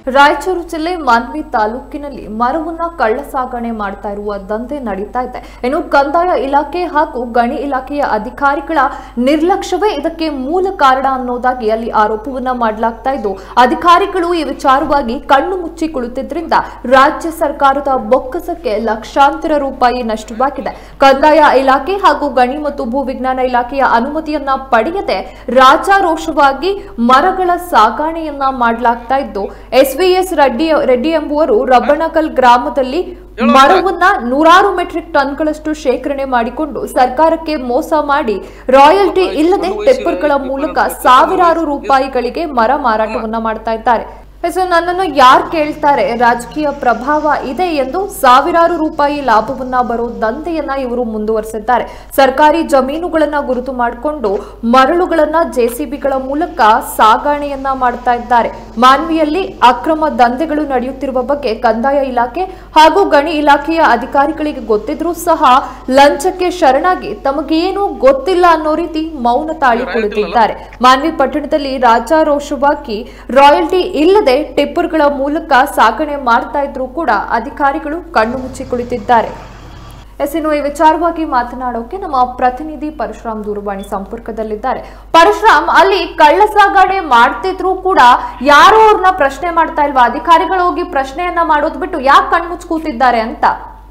ರಾಯಚೂರು ಜಿಲ್ಲೆ ಮಾನ್ವಿ ತಾಲೂಕಿನಲ್ಲಿ ಮರವನ್ನ ಕಳ್ಳ ಸಾಗಣೆ ಮಾಡ್ತಾ ಇರುವ ದಂಧೆ ನಡೀತಾ ಇದೆ ಇನ್ನು ಕಂದಾಯ ಇಲಾಖೆ ಹಾಗೂ ಗಣಿ ಇಲಾಖೆಯ ಅಧಿಕಾರಿಗಳ ನಿರ್ಲಕ್ಷ್ಯವೇ ಇದಕ್ಕೆ ಮೂಲ ಕಾರಣ ಅನ್ನೋದಾಗಿ ಅಲ್ಲಿ ಆರೋಪವನ್ನ ಮಾಡಲಾಗ್ತಾ ಇದ್ದು ಅಧಿಕಾರಿಗಳು ಈ ವಿಚಾರವಾಗಿ ಕಣ್ಣು ಮುಚ್ಚಿ ಕುಳಿತಿದ್ರಿಂದ ರಾಜ್ಯ ಸರ್ಕಾರದ ಬೊಕ್ಕಸಕ್ಕೆ ಲಕ್ಷಾಂತರ ರೂಪಾಯಿ ನಷ್ಟವಾಗಿದೆ ಕಂದಾಯ ಇಲಾಖೆ ಹಾಗೂ ಗಣಿ ಮತ್ತು ಭೂವಿಜ್ಞಾನ ಇಲಾಖೆಯ ಅನುಮತಿಯನ್ನ ಪಡೆಯದೆ ರಾಜಾರೋಷವಾಗಿ ಮರಗಳ ಸಾಗಾಣೆಯನ್ನ ಮಾಡಲಾಗ್ತಾ ಇದ್ದು ಎಸ್ವಿಎಸ್ ರೆಡ್ಡಿ ರೆಡ್ಡಿ ಎಂಬುವರು ರಬ್ಬಣಕಲ್ ಗ್ರಾಮದಲ್ಲಿ ಮರವನ್ನ ನೂರಾರು ಮೆಟ್ರಿಕ್ ಟನ್ಗಳಷ್ಟು ಶೇಖರಣೆ ಮಾಡಿಕೊಂಡು ಸರ್ಕಾರಕ್ಕೆ ಮೋಸ ಮಾಡಿ ರಾಯಲ್ಟಿ ಇಲ್ಲದೆ ಟೆಪ್ಪರ್ಗಳ ಮೂಲಕ ಸಾವಿರಾರು ರೂಪಾಯಿಗಳಿಗೆ ಮರ ಮಾರಾಟವನ್ನ ಮಾಡ್ತಾ ಇದ್ದಾರೆ ಸೊ ನನ್ನನ್ನು ಯಾರು ಕೇಳ್ತಾರೆ ರಾಜಕೀಯ ಪ್ರಭಾವ ಇದೆ ಎಂದು ಸಾವಿರಾರು ರೂಪಾಯಿ ಲಾಭವನ್ನ ಬರೋ ದಂಧೆಯನ್ನ ಇವರು ಮುಂದುವರೆಸಿದ್ದಾರೆ ಸರ್ಕಾರಿ ಜಮೀನುಗಳನ್ನ ಗುರುತು ಮಾಡಿಕೊಂಡು ಮರಳುಗಳನ್ನ ಜೆಸಿಬಿಗಳ ಮೂಲಕ ಸಾಗಾಣೆಯನ್ನ ಮಾಡ್ತಾ ಇದ್ದಾರೆ ಮಾನ್ವಿಯಲ್ಲಿ ಅಕ್ರಮ ದಂಧೆಗಳು ನಡೆಯುತ್ತಿರುವ ಬಗ್ಗೆ ಕಂದಾಯ ಇಲಾಖೆ ಹಾಗೂ ಗಣಿ ಇಲಾಖೆಯ ಅಧಿಕಾರಿಗಳಿಗೆ ಗೊತ್ತಿದ್ರೂ ಸಹ ಲಂಚಕ್ಕೆ ಶರಣಾಗಿ ತಮಗೇನು ಗೊತ್ತಿಲ್ಲ ಅನ್ನೋ ರೀತಿ ಮೌನ ತಾಳಿ ಕುಳಿತಿದ್ದಾರೆ ಮಾನ್ವಿ ಪಟ್ಟಣದಲ್ಲಿ ರಾಜಾರೋಷವಾಗಿ ರಾಯಲ್ಟಿ ಇಲ್ಲದೆ ಟಿಪ್ಪರ್ಗಳ ಮೂಲಕ ಸಾಗಣೆ ಮಾಡ್ತಾ ಇದ್ರು ಕೂಡ ಅಧಿಕಾರಿಗಳು ಕಣ್ಣು ಮುಚ್ಚಿ ಕುಳಿತಿದ್ದಾರೆ ಎಸ್ ಇನ್ನು ಈ ವಿಚಾರವಾಗಿ ಮಾತನಾಡೋಕೆ ನಮ್ಮ ಪ್ರತಿನಿಧಿ ಪರಶುರಾಮ್ ದೂರವಾಣಿ ಸಂಪರ್ಕದಲ್ಲಿದ್ದಾರೆ ಪರಶುರಾಮ್ ಅಲ್ಲಿ ಕಳ್ಳ ಸಾಗಣೆ ಮಾಡ್ತಿದ್ರು ಕೂಡ ಯಾರು ಅವ್ರನ್ನ ಪ್ರಶ್ನೆ ಮಾಡ್ತಾ ಇಲ್ವಾ ಅಧಿಕಾರಿಗಳು ಹೋಗಿ ಪ್ರಶ್ನೆಯನ್ನ ಮಾಡೋದ್ ಬಿಟ್ಟು ಯಾಕೆ ಕಣ್ಮುಚ್ಚ್ ಕೂತಿದ್ದಾರೆ ಅಂತ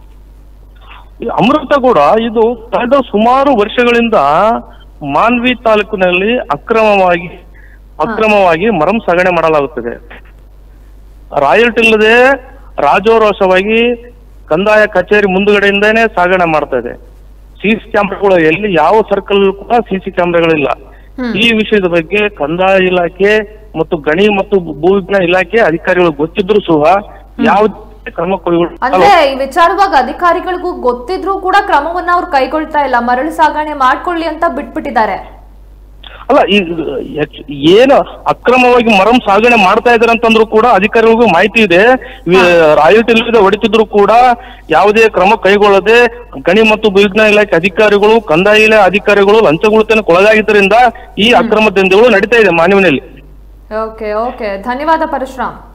ಈ ಅಮೃತ ಕೂಡ ಇದು ಕಳೆದ ಸುಮಾರು ವರ್ಷಗಳಿಂದ ಮಾನ್ವಿ ತಾಲೂಕಿನಲ್ಲಿ ಅಕ್ರಮವಾಗಿ ಅಕ್ರಮವಾಗಿ ಮರಂ ಸಾಗಣೆ ಮಾಡಲಾಗುತ್ತದೆ ರಾಯಲ್ಟಿ ಇಲ್ಲದೆ ರಾಜೋರೋಷವಾಗಿ ಕಂದಾಯ ಕಚೇರಿ ಮುಂದುಗಡೆಯಿಂದಾನೇ ಸಾಗಣೆ ಮಾಡ್ತಾ ಇದೆ ಸಿಸಿ ಕ್ಯಾಮ್ರಾಗಳು ಎಲ್ಲಿ ಯಾವ ಸರ್ಕಲ್ ಕೂಡ ಸಿಸಿ ಕ್ಯಾಮ್ರಾಗಳಿಲ್ಲ ಈ ವಿಷಯದ ಬಗ್ಗೆ ಕಂದಾಯ ಇಲಾಖೆ ಮತ್ತು ಗಣಿ ಮತ್ತು ಭೂವಿಜ್ಞಾನ ಇಲಾಖೆ ಅಧಿಕಾರಿಗಳು ಗೊತ್ತಿದ್ರು ಸಹ ಯಾವುದೇ ಕ್ರಮ ಕೈಗೊಳ್ಳ ಅಂದ್ರೆ ಈ ವಿಚಾರವಾಗಿ ಅಧಿಕಾರಿಗಳಿಗೂ ಗೊತ್ತಿದ್ರೂ ಕೂಡ ಕ್ರಮವನ್ನ ಅವ್ರು ಕೈಗೊಳ್ತಾ ಇಲ್ಲ ಮರಳು ಸಾಗಣೆ ಮಾಡ್ಕೊಳ್ಳಿ ಅಂತ ಬಿಟ್ಬಿಟ್ಟಿದ್ದಾರೆ ಅಲ್ಲ ಈ ಹೆಚ್ಚ್- ಏನು ಅಕ್ರಮವಾಗಿ ಮರಂ ಸಾಗಣೆ ಮಾಡ್ತಾ ಇದಾರೆ ಅಂತಂದ್ರು ಕೂಡ ಅಧಿಕಾರಿಗಳಿಗೂ ಮಾಹಿತಿ ಇದೆ ರಾಯಲ್ಟಿ ಇಲ್ಲದೆ ಹೊಡಿತಿದ್ರು ಕೂಡ ಯಾವುದೇ ಕ್ರಮ ಕೈಗೊಳ್ಳದೆ ಗಣಿ ಮತ್ತು ಭೂವಿಜ್ಞಾನ ಇಲಾಖೆ ಅಧಿಕಾರಿಗಳು ಕಂದಾಯ ಇಲಾಖೆ ಅಧಿಕಾರಿಗಳು ಲಂಚಗುಳಿತನಕ್ಕೆ ಒಳಗಾಗಿದ್ದರಿಂದ ಈ ಅಕ್ರಮ ದಂಧೆಗಳು ನಡೀತಾ ಇದೆ ಮಾನವಿನಲ್ಲಿ ಓಕೆ ಓಕೆ ಧನ್ಯವಾದ ಪರಶುರಾಮ್